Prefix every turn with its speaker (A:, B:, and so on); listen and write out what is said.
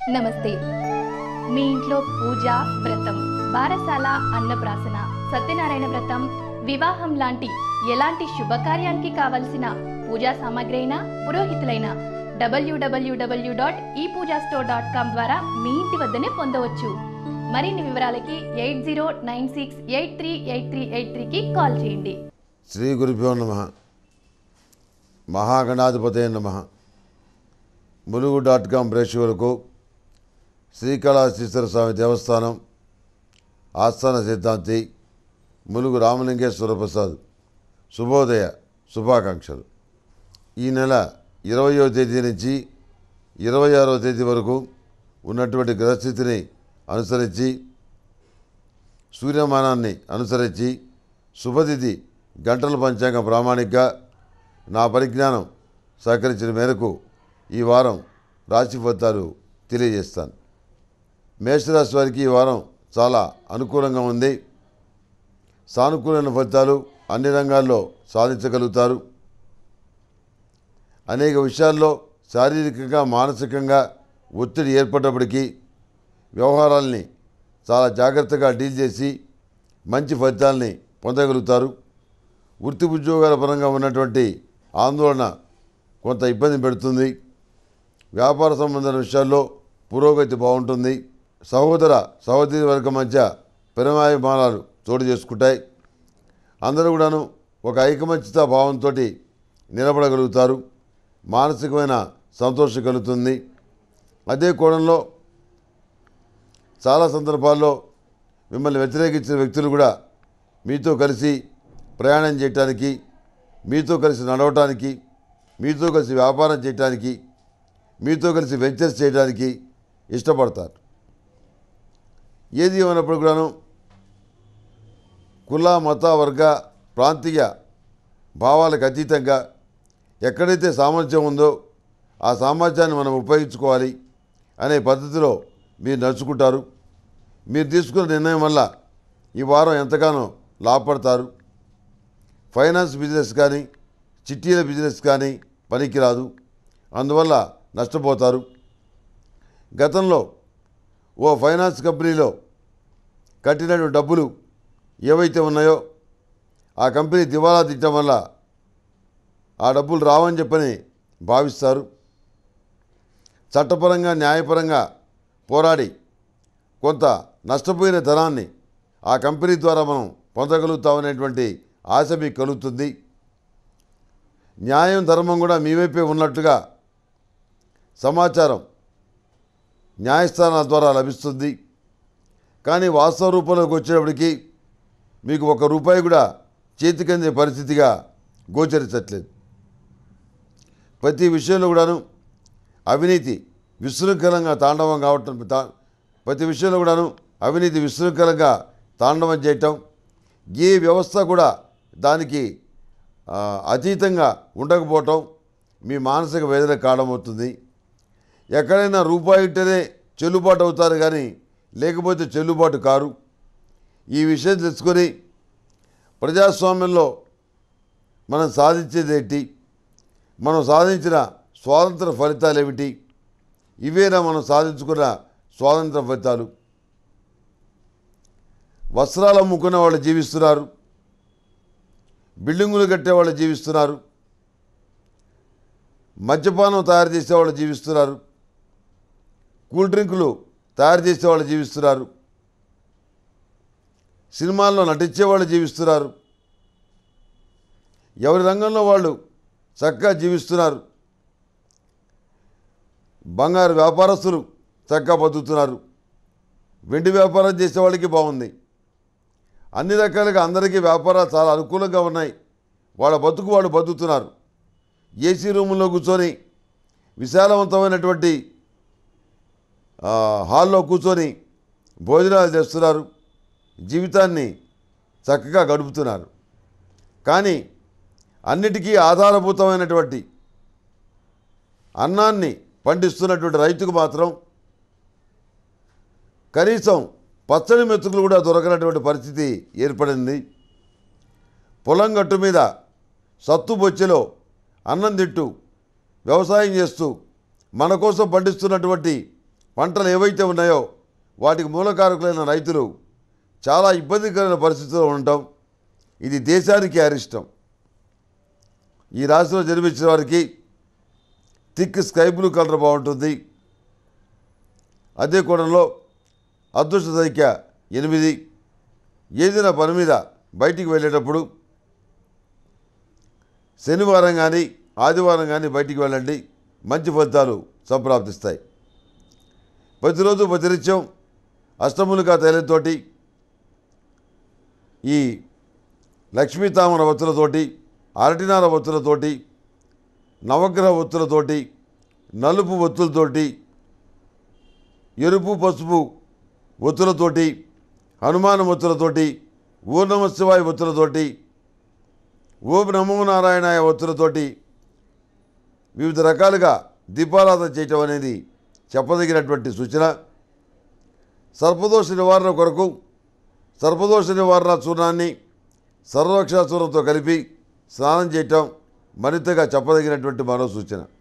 A: నమస్తే మీ ఇంట్లో పూజ వ్రతం బారసాల అన్నప్రాసన సత్యనారాయణ వ్రతం వివాహం లాంటి ఎలాంటి శుభకార్యానికి కావలసిన పూజా సామాగ్రి అయినా పురోహితులైన డబ్ల్యూడబ్ల్యూడబ్ల్యూ డాట్ ఈ పూజా స్టోర్ డాట్ కామ్ ద్వారా మీ ఇంటి వద్దనే పొందవచ్చు మరిన్ని వివరాలకి eight zero nine six eight three eight three eight త్రీకి కాల్ చేయండి
B: శ్రీ గురుభ్యో నమ మహాగణాధిపతే నమ ములుగు డాట్ కామ్ ప్రేక్షకులకు శ్రీకళాశీశ్వర స్వామి దేవస్థానం ఆస్థాన సిద్ధాంతి ములుగు రామలింగేశ్వర ప్రసాద్ శుభోదయ శుభాకాంక్షలు ఈ నెల ఇరవయో తేదీ నుంచి ఇరవై ఆరో తేదీ వరకు ఉన్నటువంటి గ్రహస్థితిని అనుసరించి సూర్యమానాన్ని అనుసరించి శుభతిథి గంటల పంచాంగం ప్రామాణికగా నా పరిజ్ఞానం సహకరించిన మేరకు ఈ వారం రాశి ఫలితాలు తెలియజేస్తాను మేషరాశి వారికి ఈ వారం చాలా అనుకూలంగా ఉంది సానుకూలమైన ఫలితాలు అన్ని రంగాల్లో సాధించగలుగుతారు అనేక విషయాల్లో శారీరకంగా మానసికంగా ఒత్తిడి ఏర్పడ్డప్పటికీ వ్యవహారాల్ని చాలా జాగ్రత్తగా డీల్ చేసి మంచి ఫలితాల్ని పొందగలుగుతారు వృత్తి ఉద్యోగాల పరంగా ఉన్నటువంటి ఆందోళన కొంత ఇబ్బంది పెడుతుంది వ్యాపార సంబంధమైన విషయాల్లో పురోగతి బాగుంటుంది సహోదర సహోదరి వర్గం మధ్య ప్రేమాభిమానాలు చోటు చేసుకుంటాయి అందరూ కూడాను ఒక ఐకమత్యత భావంతో నిలబడగలుగుతారు మానసికమైన సంతోషం కలుగుతుంది అదే కోణంలో చాలా సందర్భాల్లో మిమ్మల్ని వ్యతిరేకించిన వ్యక్తులు కూడా మీతో కలిసి ప్రయాణం చేయటానికి మీతో కలిసి నడవటానికి మీతో కలిసి వ్యాపారం చేయటానికి మీతో కలిసి వెంచర్స్ చేయడానికి ఇష్టపడతారు ఏది ఏమైనప్పుడు కూడాను కుల మత వర్గ ప్రాంతీయ భావాలకు అతీతంగా ఎక్కడైతే సామర్థ్యం ఉందో ఆ సామర్థ్యాన్ని మనం ఉపయోగించుకోవాలి అనే పద్ధతిలో మీరు నడుచుకుంటారు మీరు తీసుకున్న నిర్ణయం వల్ల ఈ వారం ఎంతగానో లాభపడతారు ఫైనాన్స్ బిజినెస్ కానీ చిట్టీల బిజినెస్ కానీ పనికిరాదు అందువల్ల నష్టపోతారు గతంలో ఓ ఫైనాన్స్ కంపెనీలో కట్టినటువంటి డబ్బులు ఏవైతే ఉన్నాయో ఆ కంపెనీ దివాలా తీయటం వల్ల ఆ డబ్బులు రావని చెప్పని భావిస్తారు చట్టపరంగా న్యాయపరంగా పోరాడి కొంత నష్టపోయిన ధనాన్ని ఆ కంపెనీ ద్వారా మనం పొందగలుగుతామనేటువంటి ఆశ మీకు కలుగుతుంది న్యాయం ధర్మం కూడా మీ వైపే ఉన్నట్టుగా సమాచారం న్యాయస్థానాల ద్వారా లభిస్తుంది కానీ వాస్తవ రూపంలోకి వచ్చేటప్పటికి మీకు ఒక రూపాయి కూడా చేతికందే పరిస్థితిగా గోచరించట్లేదు ప్రతి విషయంలో కూడాను అవినీతి విశృంఖలంగా తాండవం కావటం తా ప్రతి విషయంలో కూడాను అవినీతి విశృంఖలంగా తాండవం చేయటం ఏ వ్యవస్థ కూడా దానికి ఆ, అతీతంగా ఉండకపోవటం మీ మానసిక వేదన కారణమవుతుంది ఎక్కడైనా రూపాయి ఇట్టనే చెల్లుబాటు అవుతారు కానీ లేకపోతే చెల్లుబాటు కారు ఈ విషయం తెలుసుకొని ప్రజాస్వామ్యంలో మనం సాధించేది ఏంటి మనం సాధించిన స్వాతంత్ర ఫలితాలు ఏమిటి ఇవేనా మనం సాధించుకున్న స్వాతంత్ర ఫలితాలు వస్త్రాలు అమ్ముకున్న వాళ్ళు జీవిస్తున్నారు బిల్డింగులు కట్టే వాళ్ళు జీవిస్తున్నారు మద్యపానం తయారు చేసే వాళ్ళు జీవిస్తున్నారు కూల్ డ్రింకులు తయారు చేసే వాళ్ళు జీవిస్తున్నారు సినిమాల్లో నటించే వాళ్ళు జీవిస్తున్నారు ఎవరి రంగంలో వాళ్ళు చక్కగా జీవిస్తున్నారు బంగారు వ్యాపారస్తులు చక్కగా బతుకుతున్నారు వెండి వ్యాపారం చేసే వాళ్ళకి బాగుంది అన్ని రకాలుగా అందరికీ వ్యాపారాలు చాలా అనుకూలంగా ఉన్నాయి వాళ్ళ బతుకు వాళ్ళు బతుకుతున్నారు ఏసీ రూముల్లో కూర్చొని విశాలవంతమైనటువంటి ఆ, హాల్లో కూర్చొని భోజనాలు చేస్తున్నారు జీవితాన్ని చక్కగా గడుపుతున్నారు కానీ అన్నిటికీ ఆధారభూతమైనటువంటి అన్నాన్ని పండిస్తున్నటువంటి రైతుకు మాత్రం కనీసం పచ్చడి మెతుకులు కూడా దొరకనటువంటి పరిస్థితి ఏర్పడింది పొలం గట్టు మీద సత్తు బొచ్చెలో అన్నం తింటూ వ్యవసాయం చేస్తూ మన కోసం పండిస్తున్నటువంటి పంటలు ఏవైతే ఉన్నాయో వాటికి మూలకారకులైన రైతులు చాలా ఇబ్బందికరమైన పరిస్థితుల్లో ఉండటం ఇది దేశానికి అరిష్టం ఈ రాశిలో జన్మించిన వారికి థిక్ స్కై బ్లూ కలర్ బాగుంటుంది అదే కోణంలో అదృష్ట సంఖ్య ఎనిమిది ఏదైనా పని మీద బయటికి వెళ్ళేటప్పుడు శనివారం కానీ ఆదివారం కానీ బయటికి వెళ్ళండి మంచి ఫలితాలు సంప్రాప్తిస్తాయి ప్రతిరోజు ప్రతినిత్యం అష్టములుగా తైలంతోటి ఈ లక్ష్మీతామర ఒత్తులతోటి అరటినార ఒత్తులతోటి నవగ్రహ ఒత్తులతోటి నలుపు ఒత్తులతోటి ఎరుపు పసుపు ఒత్తులతోటి హనుమాన్ ఒత్తులతోటి ఓ నమ శివాయ ఒత్తులతోటి ఓం నమో నారాయణాయ ఒత్తులతోటి వివిధ రకాలుగా దీపారాధన చేయటం అనేది చెప్పదగినటువంటి సూచన సర్పదోష నివారణ కొరకు సర్పదోష నివారణ చూర్ణాన్ని సర్వరక్షా చూర్ణంతో కలిపి స్నానం చేయటం మరింతగా చెప్పదగినటువంటి మరో సూచన